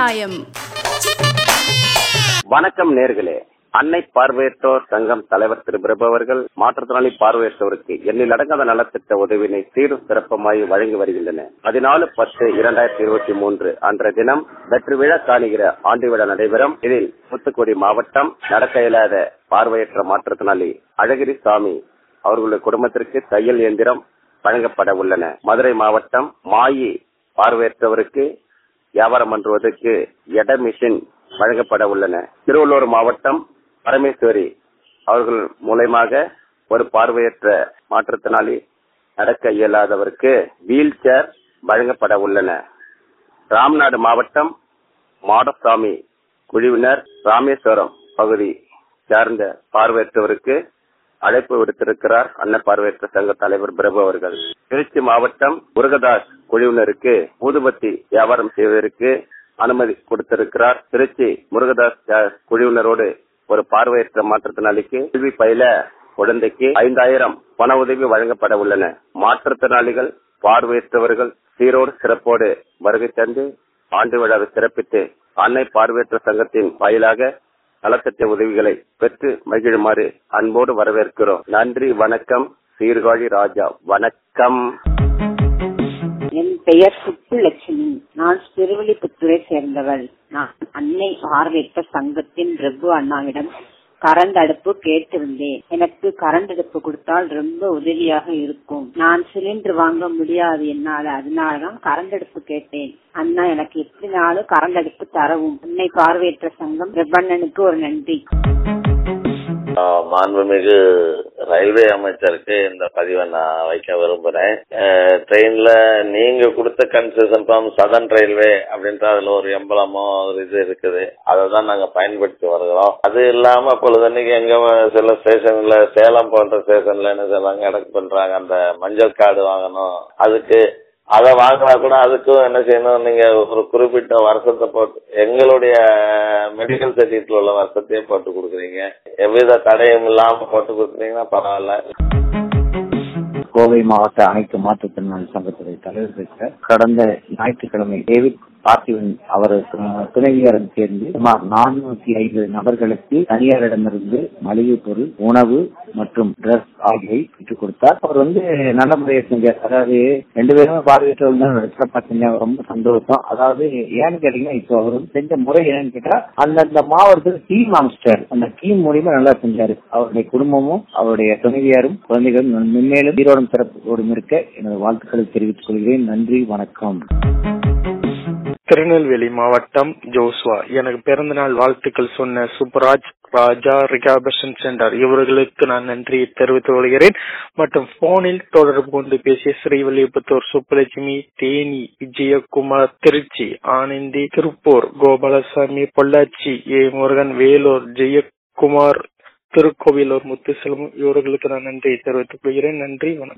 நியாயம் வணக்கம் நேர்களே அன்னை பார்வையற்றோர் சங்கம் தலைவர் திரு பிரபு அவர்கள் மாற்றுத்திறனாளி பார்வையற்றோருக்கு எண்ணில் அடங்காத நலத்திட்ட உதவினை சீரும் சிறப்புமாய் வழங்கி வருகின்றன பதினாலு பத்து இரண்டாயிரத்தி இருபத்தி மூன்று அன்றைய தினம் வெற்றி விழா காணுகிற ஆண்டு விழா நடைபெறும் இதில் தூத்துக்குடி மாவட்டம் நடக்க இயலாத பார்வையற்ற மாற்றுத்திறனாளி அழகிரி சாமி அவர்களுடைய குடும்பத்திற்கு தையல் இயந்திரம் வழங்கப்பட உள்ளன மதுரை மாவட்டம் மாயி பார்வையற்றவருக்கு வியாபாரம் பண்ணுவதற்கு எட மிஷின் வழங்கப்பட உள்ளன திருவள்ளூர் மாவட்டம் பரமேஸ்வரி அவர்கள் மூலயமாக ஒரு பார்வையற்ற மாற்றுத்திறனாளி நடக்க இயலாதவருக்கு வீல் சேர் வழங்கப்பட உள்ளன ராம்நாடு மாவட்டம் மாடசாமி குழுவினர் ராமேஸ்வரம் பகுதி சார்ந்த பார்வையற்றவருக்கு அழைப்பு விடுத்திருக்கிறார் அன்ன பார்வையற்ற சங்க தலைவர் பிரபு அவர்கள் திருச்சி மாவட்டம் முருகதாஸ் குழுவினருக்கு ஊதுபத்தி வியாபாரம் செய்வதற்கு அனுமதி கொடுத்திருக்கிறார் திருச்சி முருகதாஸ் குழுவினரோடு ஒரு பார்வையற்ற மாற்றுத்திறனாளிக்கு கல்வி பயில குழந்தைக்கு ஐந்தாயிரம் பண உதவி வழங்கப்பட உள்ளன மாற்றுத்திறனாளிகள் பார்வையற்றவர்கள் சீரோடு சிறப்போடு வருகை தந்து ஆண்டு விழாவை சிறப்பித்து அன்னை பார்வையற்ற சங்கத்தின் வாயிலாக நலத்திட்ட உதவிகளை பெற்று மகிழுமாறு அன்போடு வரவேற்கிறோம் நன்றி வணக்கம் சீர்காழி ராஜா வணக்கம் என் பெயர் சுப்புலட்சுமி நான் திருவள்ளிபுத்தூரை சேர்ந்தவள் நான் அன்னை பார்வையற்ற சங்கத்தின் பிரபு அண்ணாவிடம் கரண்ட் அடுப்பு கேட்டிருந்தேன் எனக்கு கரண்ட் அடுப்பு கொடுத்தால் ரொம்ப உதவியாக இருக்கும் நான் சிலிண்டர் வாங்க முடியாது என்னால அதனாலதான் கரண்ட் அடுப்பு கேட்டேன் அண்ணா எனக்கு எப்படி நாளும் கரண்ட் அடுப்பு தரவும் அன்னை பார்வையற்ற சங்கம் பிரபண்ணனுக்கு ஒரு நன்றி மாண்புமிகு ரயில்வே அமைச்சருக்கு இந்த பதிவை நான் வைக்க விரும்புறேன் ட்ரெயின்ல நீங்க கொடுத்த கன்செஷன் ஃபார்ம் சதன் ரயில்வே அப்படின்ற அதுல ஒரு எம்பளமோ ஒரு இது இருக்குது அதை தான் நாங்க பயன்படுத்தி வருகிறோம் அது இல்லாம பொழுதன்னைக்கு எங்க சில ஸ்டேஷன்ல சேலம் போன்ற ஸ்டேஷன்ல என்ன செய்வாங்க எடக்கு பண்றாங்க அந்த மஞ்சள் கார்டு வாங்கணும் அதுக்கு அதை வாங்கினா கூட அதுக்கும் என்ன செய்யணும் நீங்க ஒரு குறிப்பிட்ட வருஷத்தை போட்டு எங்களுடைய மெடிக்கல் சர்டிபிகேட்ல உள்ள வருஷத்தையே போட்டு கொடுக்குறீங்க எவ்வித தடையும் இல்லாம போட்டு கொடுக்குறீங்கன்னா பரவாயில்ல கோவை மாவட்ட அனைத்து மாற்றுத்திறனாளி சங்கத்துடைய தலைவர் பேச கடந்த ஞாயிற்றுக்கிழமை டேவிட் பார்த்திவன் அவர் துணைவியாரம் சேர்ந்து சுமார் நானூத்தி ஐந்து நபர்களுக்கு தனியாரிடமிருந்து மளிகை பொருள் உணவு மற்றும் டிரஸ் ஆகியவை பெற்றுக் கொடுத்தார் அவர் வந்து நல்ல முறையை செஞ்சார் அதாவது ரெண்டு பேருமே பார்வையற்றவர்கள் சிறப்பா செஞ்சாங்க ரொம்ப சந்தோஷம் அதாவது ஏன்னு கேட்டீங்கன்னா இப்போ அவர் வந்து செஞ்ச முறை என்னன்னு கேட்டா அந்தந்த மாவட்டத்தில் டீம் மாஸ்டர் அந்த டீம் மூலியமா நல்லா செஞ்சாரு அவருடைய குடும்பமும் அவருடைய துணைவியாரும் குழந்தைகளும் மென்மேலும் ஈரோடும் சிறப்போடும் இருக்க எனது வாழ்த்துக்களை தெரிவித்துக் கொள்கிறேன் நன்றி வணக்கம் திருநெல்வேலி மாவட்டம் ஜோஸ்வா எனக்கு பிறந்த நாள் வாழ்த்துக்கள் சொன்ன சுப்ராஜ் ராஜா ரிகாபேஷன் சென்டர் இவர்களுக்கு நான் நன்றியை தெரிவித்துக் கொள்கிறேன் மற்றும் போனில் தொடர்பு கொண்டு பேசிய ஸ்ரீவல்லிபுத்தூர் சுப்புலட்சுமி தேனி விஜயகுமார் திருச்சி ஆனந்தி திருப்பூர் கோபாலசாமி பொள்ளாச்சி ஏ முருகன் வேலூர் ஜெயக்குமார் திருக்கோவிலூர் முத்துசெல்வம் இவர்களுக்கு நான் நன்றியை தெரிவித்துக் கொள்கிறேன் நன்றி வணக்கம்